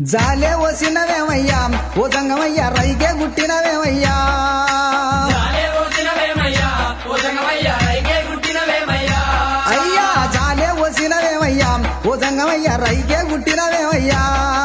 జాలే వసినవేమయ్యా ఓ జంగమయ్యా రైకే గుట్టినవేమయ్యా జాలే పోసినవేమయ్యా, ఓ జంగమయ్యా, రైకే గుట్టినవేమయ్యా. అయ్యా జాలే వసినవేమయ్యా ఓ జంగమయ్యా రైకే గుట్టినవేమయ్యా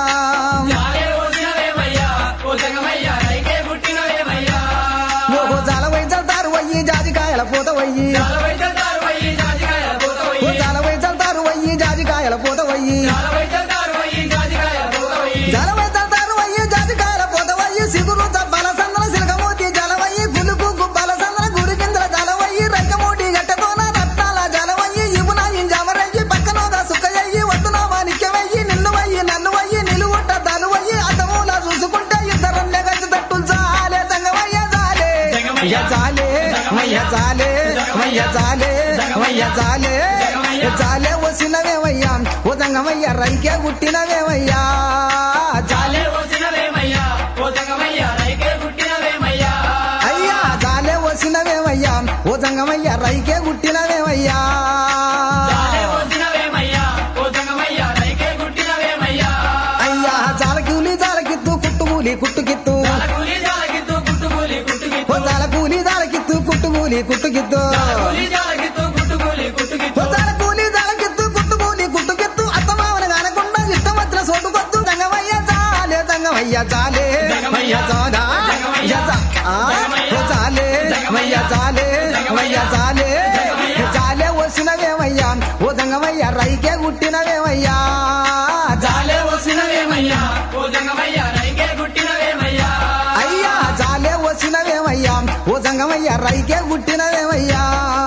జాలే పోసినవేమయ్యా, ఓ జంగమయ్యా, రైకే గుట్టినవేమయ్యా. ఓహో జాలవై చల్తారు వయ్యి జాజికాయల పూత వయ్యి జాలవై చల్తారు వయ్యి, జాజికాయల పూత ఓ వయ్యి. జాలవై చల్తారు వయ్యి జాజికాయల పూత వయ్యి జాలవై చల్తారు వయ్యి, జాజికాయల పూత వయ్యి. జాలవై చల్తారు వయ్యి జాజికాయల పూత వయ్యి సిగురు తబ్బల సందల సిలకమూతి జలవయ్యి గులుకు గుబ్బల సందల గురికిందల జలవయ్యి రైకమూటి గట్టతోన రత్నాల జలవయ్యి ఇవున ఇంజమరయ్యి పక్కనోగా సుక్కయ్యి వద్దున వానిక్యమయ్యి నిన్నువయ్యి నన్నువయ్యి నిలువుట దలువయ్యి అద్దమూల చూసుకుంటే ఇద్దరన్నే గచ్చి తట్టు జాలే తంగవయ్య జాలే మయ్య జాలే మయ్య జాలే మయ్య జాలే మయ్య జాలే జాలే వసినవేమయ్యా ఓ తంగమయ్య రైకే గుట్టినవేమయ్యా జాలే జాలే పోసినవేమయ్యా, ఓ జంగమయ్యా, రైకే గుట్టినవేమయ్యా. అయ్యా జాలే వసినవేమయ్యా ఓ తంగమయ్య రైకే గుట్టినవేమయ్యా జాలే పోసినవేమయ్యా, ఓ జంగమయ్యా, రైకే గుట్టినవేమయ్యా. అయ్యా జాలకూలి జాలకిత్తు కుట్టుకూలి కుట్టుకిత్తు జాలకూలి జాలకిత్తు, గుట్టుకూలి గుట్టుకిత్తు. ఓ జాలకూలి జాలకిత్తు కుట్టుకూలి కుట్టుకిత్తు జాలకూలి జాలకిత్తు, గుట్టుకూలి గుట్టుకిత్తు. ఓ జాలకూలి జాలకిత్తు కుట్టుకూలి కుట్టుకిత్తు అత్తమావన కానకుండా ఇష్టం వచ్చిన సోటుకొత్తు తంగమయ్య జాలే తంగమయ్య జాలే మయ్య జాలా మయ్య జా- ఆ, ఓ జాలే మయ్య జాలే మయ్య జాలే జాలే వసినవేమయ్యా ఓ తంగమయ్య రైకే గుట్టినవేమయ్యా జాలే వసినవేమయ్యా, ఓ జంగమయ్యా, రైకే గుట్టినవేమయ్యా. అయ్యా జాలే వసినవేమయ్యా ఓ తంగమయ్య రైకే గుట్టినవేమయ్యా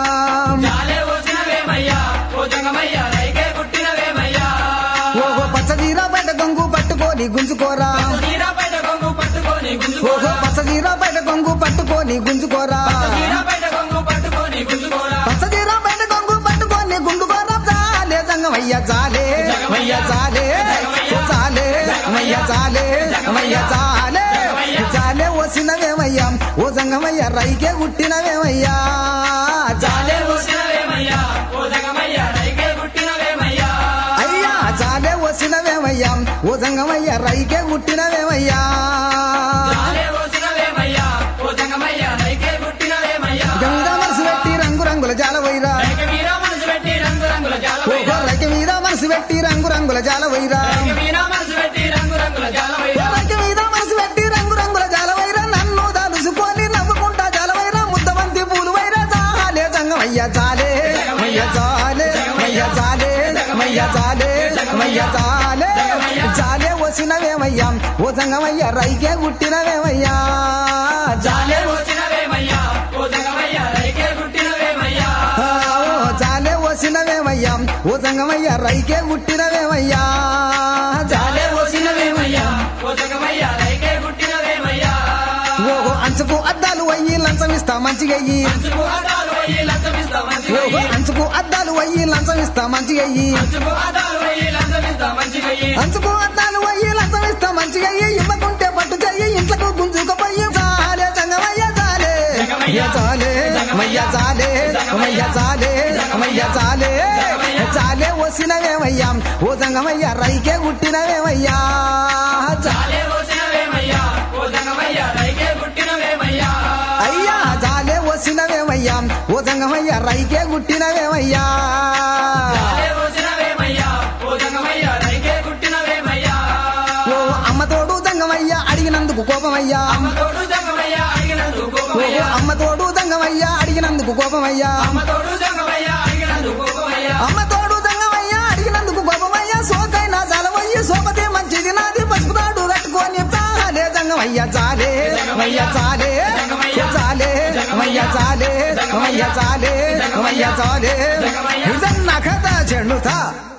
జాలే వసినవేమయ్యా, ఓ జంగమయ్యా, రైకే గుట్టినవేమయ్యా. ఓహో పచ్చదీరా బయట గొంగు పట్టుకొని గుంజుకోరా నీరాపేట కొంగు పట్టుకొని ఓహో గుంజుకోరా. పచ్చదీరా బయట గొంగు పట్టుకొని గుంజుకోరా నీరాపేట కొంగు పట్టుకొని గుంజుకోరా. పచ్చదీరా బయట గొంగు పట్టుకొని గుండుకోరా జాలే తంగమయ్య జాలే మయ్య జాలే ఓ జాలే మయ్య జాలే మయ్య జాలే జాలే వసినవేమయ్యా ఓ జంగమయ్య రైకే గుట్టినవేమయ్యా జాలే వసినవేమయ్యా, ఓ జంగమయ్యా, రైకే గుట్టినవేమయ్యా. అయ్యా జాలే వసినవేమయ్యా ఓ జంగమయ్య రైకే గుట్టినవేమయ్యా జాలే వసినవేమయ్యా, ఓ జంగమయ్యా, రైకే గుట్టినవేమయ్యా. ఇక మీద మనసు పెట్టి రంగు రంగుల జాల వైరా రైక మీద మనసు పెట్టి రంగురంగుల జాలవైరా. ఓహో రైక మీద మనసు పెట్టి రంగు రంగుల జాల వైరా రైక మీద మనసు పెట్టి రంగురంగుల జాలవైరా. రైక మీద మనసు పెట్టి రంగు రంగుల జాల వైరా నన్ను దాలుసుకొని నవ్వుకుంటా జాల వైరా ముద్దబంతి పూలు వైరా జాలే జంగమయ్య జాలే మయ్య జాలే మయ్య జాలే మయ్య జాలే మయ్య జాలే జాలే వసినవేమయ్యా ఓ జంగమయ్య రైకే గుట్టినవేమయ్యా జాలే జాలే వచ్చినవేమయ్యా, ఓ జంగమయ్యా, రైకే గుట్టినవేమయ్యా. ఆ, ఓ జాలే వసినవేమయ్యా ఓ జంగమయ్య రైకే గుట్టినవేమయ్యా జాలే జాలే వచ్చినవేమయ్యా, ఓ జంగమయ్యా, రైకే గుట్టినవేమయ్యా. ఓహో అంచుకు అద్దాలు అయ్యి లంచం ఇస్తా మంచిగయ్యి మంచుకు అద్దాలు వయ్యి లంచమిస్తా మంచిగా ఓహో అయ్యి. అంచుకు అద్దాలు అయ్యి లంచం ఇస్తా మంచిగయ్యి మంచుకు అద్దాలు వయ్యి లంచమిస్తా మంచిగా అయ్యి. అంచుకు అద్దాలు అయ్యి లంచం ఇస్తా మంచిగయ్యి ఇవ్వకుంటే పట్టు చెయ్యి ఇంట్లకు గుంజుకుపోయి జాలే జంగమయ్య జాలే మయ్య జాలే మయ్య జాలే మయ్య జాలే మయ్య జాలే జాలే వసినవేమయ్యా ఓ జంగమయ్య రైకే గుట్టినవేమయ్యా జాలే జాలే వచ్చినవేమయ్యా, ఓ జంగమయ్యా, రైకే గుట్టినవేమయ్యా. అయ్యా జాలే వసినవేమయ్యా ఓ జంగమయ్య రైకే గుట్టినవేమయ్యా జాలే వచ్చినవేమయ్యా, ఓ జంగమయ్యా, రైకే గుట్టినవేమయ్యా. ఓ అమ్మ తోడు జంగమయ్య అడిగినందుకు కోపమయ్యా అమ్మ తోడు జంగమయ్యా, అడిగినందుకు ఓ కోపమయ్యా. అమ్మ తోడు జంగమయ్య అడిగినందుకు కోపమయ్యా అమ్మ తోడు జంగమయ్యా, అడిగినందుకు కోపమయ్యా. అమ్మ తోడు జంగమయ్య అడిగినందుకు కోపమయ్య సోకైనా జాలవయ్య సోపతే మంచిది నాది పసుపు తాడు కట్టుకొని చాలే జంగమయ్య చాలే మయ్య చాలే ఓ చాలే మయ్య చాలే మయ్య చాలే మయ్య చాలే నిజన్న కథ చెడుతా